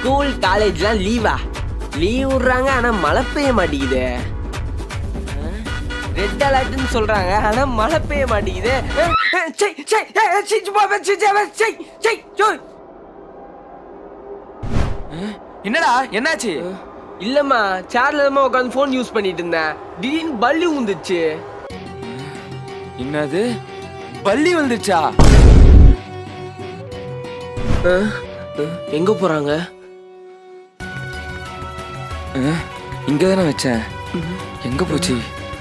School காலேஜ்லாம் லீவா leave விடுறாங்க ஆனா மழை பெய்ய மாட்டேங்குது ரெட் அலர்ட்னு சொல்றாங்க ஆனா மழை பெய்ய மாட்டேங்குது அஹ், அஹ், சை, சை, அஹ், அஹ், சை, சும்மா வை, சை, சை, வை, சை, சை, சை. என்னடா என்னாச்சு இல்லம்மா சேர்ல தான் உட்காந்து ஃபோன் யூஸ் பண்ணிட்டு இருந்தேன் திடீர்னு பல்லி உந்துச்சு என்னது பள்ளி வந்துச்சா அஹ், அஹ், எங்க போறாங்க இங்க தானே வச்சேன் எங்க போச்சு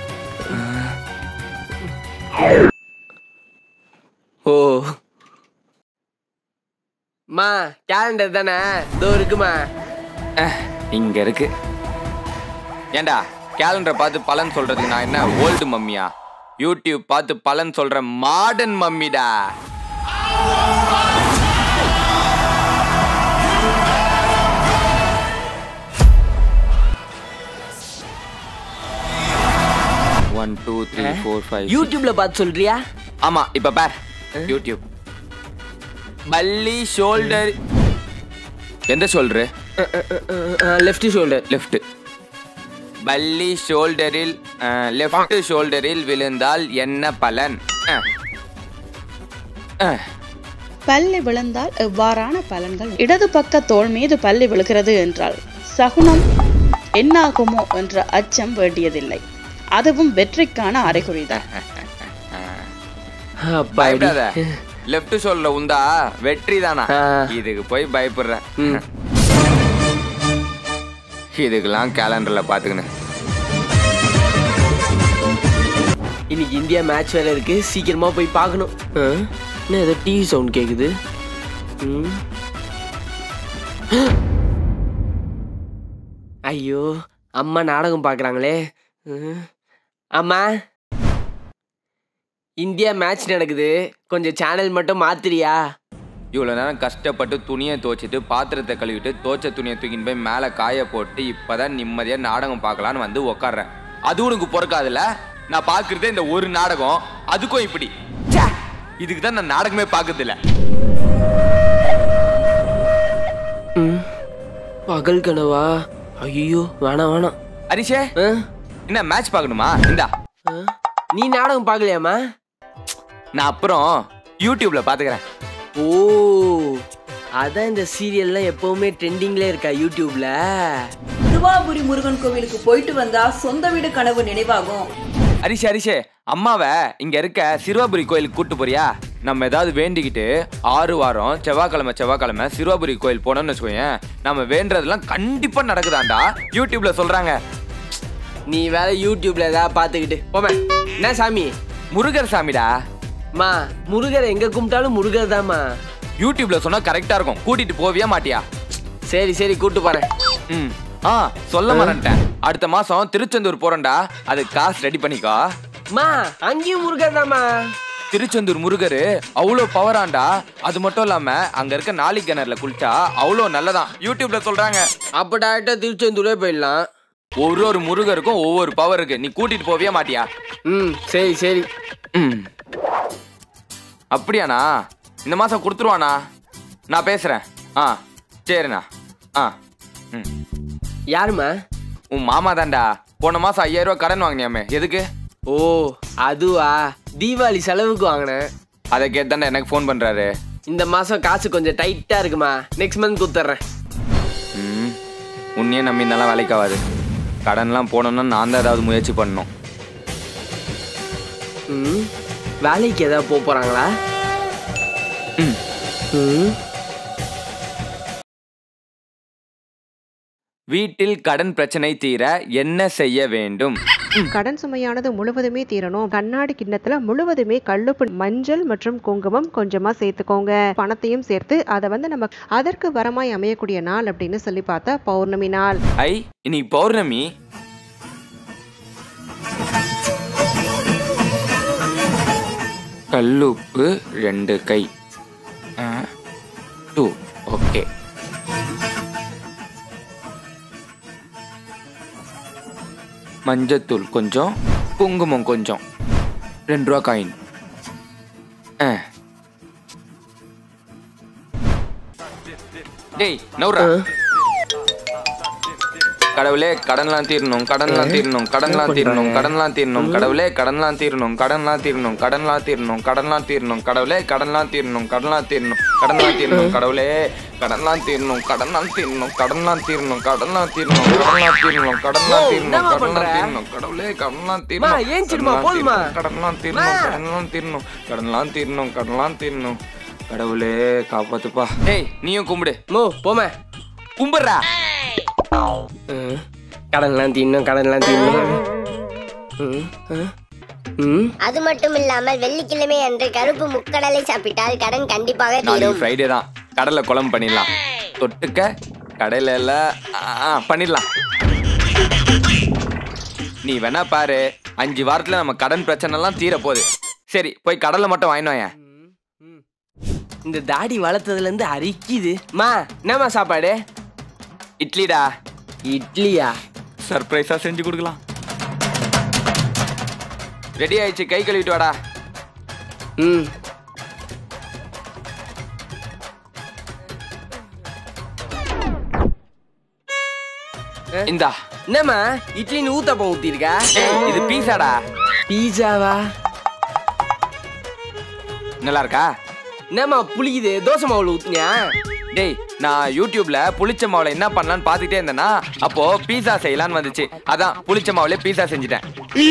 ஓ மா கேலண்டர் தானே இதோ இருக்குமா அஹ், இங்க இருக்கு ஏண்டா கேலண்டரை பார்த்து பலன் சொல்றதுக்கு நான் என்ன ஓல்டு மம்மியா யூடியூப் பார்த்து பலன் சொல்ற மாடர்ன் மம்மிடா one two three four five யூடியூப்ல பார்த்து சொல்றியா ஆமா இப்ப பார் யூடியூப் பல்லி ஷோல்டர் எந்த ஷோல்டரு லெஃப்ட் ஷோல்டர் லெஃப்ட் பல்லி ஷோல்டரில் லெஃப்ட் ஷோல்டரில் விழுந்தால் என்ன பலன் அஹ். அஹ். பல்லி விழுந்தால் எவ்வாறான பலன்கள் இடது பக்க தோள் மீது பல்லி விழுகிறது என்றால் சகுனம் என்னாகுமோ என்ற அச்சம் வேண்டியதில்லை அதுவும் வெற்றிக்கான அறிகுறிதான் பயப்படாத லெஃப்ட் ஷோல்டர்ல உந்தா வெற்றி தானா ஆ. இதுக்கு போய் பயப்படுறேன் ம். இதுக்கெல்லாம் கேலண்டர்ல பாத்துக்கணும் இன்னைக்கு இந்தியா மேட்ச் வேற இருக்கு சீக்கிரமா போய் பார்க்கணும் ஆ? என்ன ஏதோ டிவி சவுண்ட் கேக்குது ம். ஐயோ அம்மா நாடகம் பார்க்கறாங்களே ம். அம்மா இந்தியா மேட்ச் நடக்குது கொஞ்சம் சேனல் மட்டும் மாத்துறியா இவ்வளவு நேரம் கஷ்டப்பட்டு துணியை துவைச்சிட்டு பாத்திரத்தை கழுவிட்டு தோச்ச துணியை தூக்கின்னு போய் மேலே காய போட்டு இப்பதான் நிம்மதியா நாடகம் பார்க்கலான்னு வந்து உக்காடுறேன் அது உனக்கு பொறுக்காதுல்ல நான் பார்க்கறதே இந்த ஒரு நாடகம் அதுக்கும் இப்படி ச்சே, இதுக்கு தான் நான் நாடகமே பார்க்கறது இல்ல ம். பகல் கனவா ஐயோ வேணாம் வேணாம் ஹரிஷே ஆ? என்ன மேட்ச் பார்க்கணுமா இந்தா ஆ? நீ நாடகம் பார்க்கலையாம்மா நான் அப்புறம் யூடியூப்ல பாத்துக்கிறேன் ஓ அதான் இந்த சீரியல்லாம் எப்பவுமே ட்ரெண்டிங்ல இருக்கா யூடியூப்ல திருவாபுரி முருகன் கோவிலுக்கு போயிட்டு வந்தா சொந்த வீடு கனவு நினைவாகும் ஹரிஷே ஹரிஷே அம்மாவை இங்க இருக்க சிறுவாபுரி கோயிலுக்கு கூட்டு போறியா நம்ம ஏதாவது வேண்டிக்கிட்டு ஆறு வாரம் செவ்வாய்க்கிழமை செவ்வாய்க்கிழமை சிறுவாபுரி கோயில் போனோம்னு வச்சுக்கோயேன் நம்ம வேண்டதெல்லாம் கண்டிப்பா நடக்குதாண்டா யூடியூப்ல சொல்றாங்க நீ வேற யூடியூப்ல ஏதாவது பார்த்துக்கிட்டு போமே என்ன சாமி முருகர் சாமிடா மா முருகர் எங்க கும்பிட்டாலும் முருகர் தாம்மா யூடியூப்ல சொன்னா கரெக்டா இருக்கும் கூட்டிட்டு போவியா மாட்டியா சரி சரி கூட்டு போறேன் ம் ஆ சொல்ல மறந்துட்டேன் அடுத்த மாசம் திருச்செந்தூர் போறேன்டா அதுக்கு காசு ரெடி பண்ணிக்கோ மா அங்கேயும் முருகர் தாம்மா திருச்செந்தூர் முருகர் அவ்வளோ பவராண்டா அது மட்டும் இல்லாம அங்க இருக்க நாளி கிணறுல குளிச்சா அவ்வளோ நல்லதான் யூடியூப்ல சொல்றாங்க அப்ப டேரக்டா திருச்செந்தூரே போயிடலாம் ஒரு ஒரு முருகருக்கும் ஒவ்வொரு பவர் இருக்கு நீ கூட்டிட்டு போவியா மாட்டியா ம் சரி சரி ம் அப்படியாண்ணா இந்த மாசம் கொடுத்துருவாண்ணா நான் பேசுறேன் ஆ சரிண்ணா ஆ ம் யாரும்மா உன் மாமா தான்டா போன மாசம் ஐயாயிரம் ரூபாய் கடன் வாங்கினியாமே எதுக்கு ஓ அதுவா தீபாவளி செலவுக்கு வாங்கினேன் அதை கேட்டாண்டா எனக்கு ஃபோன் பண்றாரு இந்த மாசம் காசு கொஞ்சம் டைட்டா இருக்குமா நெக்ஸ்ட் மந்த் கொடுத்துட்றேன் ம் உன்னையே நம்பி இருந்தாலும் வேலைக்கு ஆகாது கடன்லாம் போனோம்னா நான் தான் ஏதாவது முயற்சி பண்ணணும் ம் வேலைக்கு ஏதாவது போக போறாங்களா ம் ம் வீட்டில் கடன் பிரச்சனை தீர என்ன செய்ய வேண்டும் கடன் சுமையானது முழுவதுமே தீரணும் கண்ணாடி கிண்ணத்துல முழுவதுமே கல்லுப்பு மஞ்சள் மற்றும் குங்குமம் கொஞ்சமா சேர்த்துக்கோங்க பணத்தையும் சேர்த்து அதை வந்து நம்ம அதற்கு வரமாய் அமையக்கூடிய நாள் அப்படின்னு சொல்லி பார்த்தா பௌர்ணமி நாள் ஐ இன்னைக்கு பௌர்ணமி கல்லுப்பு ரெண்டு கை டூ ஓகே மஞ்சத்தூள் கொஞ்சம் குங்குமம் கொஞ்சம் ரெண்டு ரூபா காயின் ஆ டேய் நவுரா கடவுளே கடன்லாம் தீரணும் கடன்லாம் தீரணும் கடன்லாம் தீரணும் கடன்லாம் தீரணும் கடவுளே கடன்லாம் தீரணும் கடன்லாம் தீரணும் கடன்லாம் தீரணும் கடன்லாம் தீரணும் கடவுளே கடன்லாம் தீரணும் கடன்லாம் தீரணும் கடன்லாம் தீரணும் கடவுளே கடன்லாம் தீரணும் கடன்லாம் தீரணும் கடன்லாம் தீரணும் கடன்லாம் தீரணும் கடன்லாம் தீரணும் கடன்லாம் தீரணும் என்னம்மா கடன்லாம் பண்ற? தீரணும் கடவுளே கடன்லாம் மா, தீரணும் ஏஞ்சிடுமா, கடன்லாம் போதுமா? தீரணும், கடன்லாம் தீரணும் கடன்லாம் தீரணும் கடன்லாம் தீரணும் கடன்லாம் தீரணும் கடவுளே காப்பாத்துப்பா ஏய் நீயும் கும்பிடு மோ போமே கும்பிடுறா ம், கடன்லாம் தீரணும் கடன்லாம் தீரணும் ம், ம், ம் அது மட்டும் இல்லாமல் வெள்ளிக்கிழமை அன்று கருப்பு முக்கடலை சாப்பிட்டால் கடன் கண்டிப்பாக நாளைக்கு தீரும் ஃப்ரைடே தான் கடலை குழம்பு பண்ணிடலாம் தொட்டுக்க கடையில எல்லாம் ஆ, பண்ணிடலாம் நீ வேணா பாரு அஞ்சு வாரத்துல நம்ம கடன் பிரச்சனை எல்லாம் தீர போகுது சரி போய் கடலை மட்டும் வாங்கினோம் இந்த தாடி வளர்த்ததுல இருந்து அரிக்குது மா என்னம்மா சாப்பாடு இட்லிடா இட்லியா சர்ப்ரைஸா செஞ்சு கொடுக்கலாம் ரெடி ஆயிடுச்சு கை கழுவிட்டு வாடா ம் இந்தா என்னம்மா இட்லின்னு ஊத்தப்பம் ஊத்திருக்கா ஏய் இது பீஸாடா பீஸாவா நல்லா இருக்கா என்னம்மா புளிக்குது தோசை மாவுல ஊத்துனியா டேய் நான் யூடியூப்ல புளிச்ச மாவுல என்ன பண்ணலாம்னு பார்த்துட்டே இருந்தேனா அப்போ பீஸா செய்யலாம்னு வந்துச்சு அதான் புளிச்ச மாவுல பீஸா செஞ்சுட்டேன்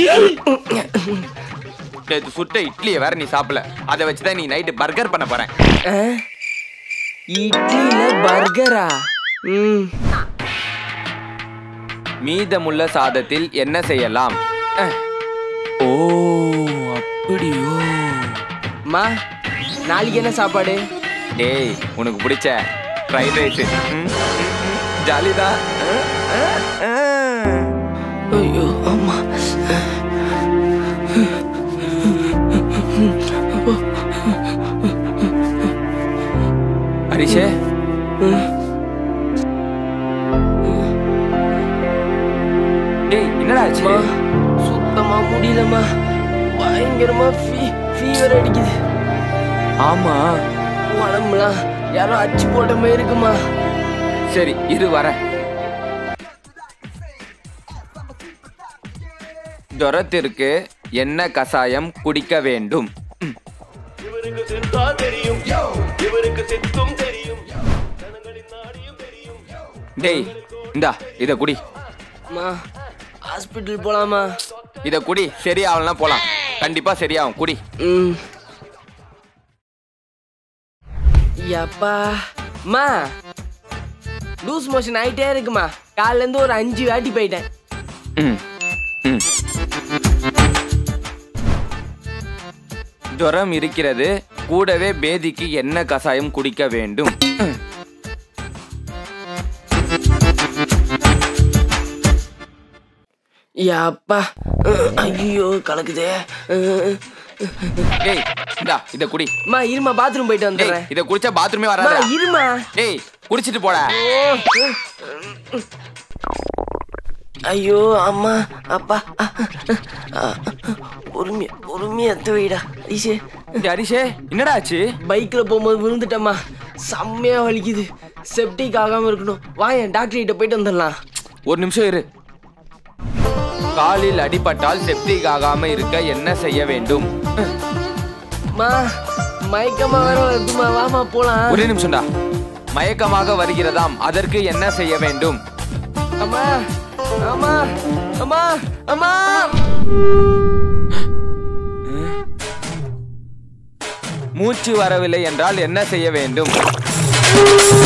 நேத்து சுட்ட இட்லியை வேற நீ சாப்பிடல அதை வச்சுதான் நீ நைட்டு பர்கர் பண்ண போறேன் ஆ? இட்லில பர்கரா ம் மீதமுள்ள சாதத்தில் என்ன செய்யலாம் அஹ். ஓ அப்படியோ அம்மா நாளைக்கு என்ன சாப்பாடு டேய் உனக்கு பிடிச்ச ஃப்ரைட் ரைஸ் ஜாலிதான் ஐயோ அம்மா ஹரிஷே டேய் என்னடா ஆச்சு அம்மா சுத்தமா முடியலம்மா பயங்கரமா ஃபீ ஃபீவர் அடிக்குது ஆமா உடம்புலாம் யாரோ அச்சு போட்ட மாதிரி இருக்குமா சரி இரு வரேன் ஜுரத்திற்கு என்ன கசாயம் குடிக்க வேண்டும் ம். டேய் இந்தா இத குடி அம்மா ஹாஸ்பிட்டல் போலாமா இத குடி சரியாகலாம் போலாம் கண்டிப்பா சரியாகும் குடி ம் யப்பா அம்மா லூஸ் மோஷன் ஆயிட்டே இருக்குமா காலைல இருந்து ஒரு அஞ்சு வாட்டி போயிட்டேன் ம் ம் ஜுரம் இருக்கிறது கூடவே பேதிக்கு என்ன கசாயம் குடிக்க வேண்டும் ம். யப்பா ஐயோ கலக்குதே டேய் இந்தா இத குடி அம்மா இருமா பாத்ரூம் போயிட்டு டேய் வந்துடுறேன் இத குடிச்சா பாத்ரூமே அம்மா வராது இருமா டேய் குடிச்சிட்டு போடா ஐயோ அம்மா அப்பா பொறுமையா பொறுமையா எத்த வைடா ஐஷே டேய், ஹரிஷே என்னடா ஆச்சு பைக்ல போகும்போது விழுந்துட்டேம்மா செம்மையா வலிக்குது செப்டிக் ஆகாம இருக்கணும் வாயேன் டாக்டர் கிட்ட போயிட்டு வந்துடலாம் ஒரு நிமிஷம் இரு காலில் அடிபட்டால் செப்டிக் ஆகாம இருக்க என்ன செய்ய வேண்டும் மா மயக்கமா வேற வருதுமா வாமா போலாம் ஒரே நிமிஷம்டா மயக்கமாக வருகிறதாம் அதற்கு என்ன செய்ய வேண்டும் அம்மா அம்மா அம்மா அம்மா மூச்சு வரவில்லை என்றால் என்ன செய்ய வேண்டும்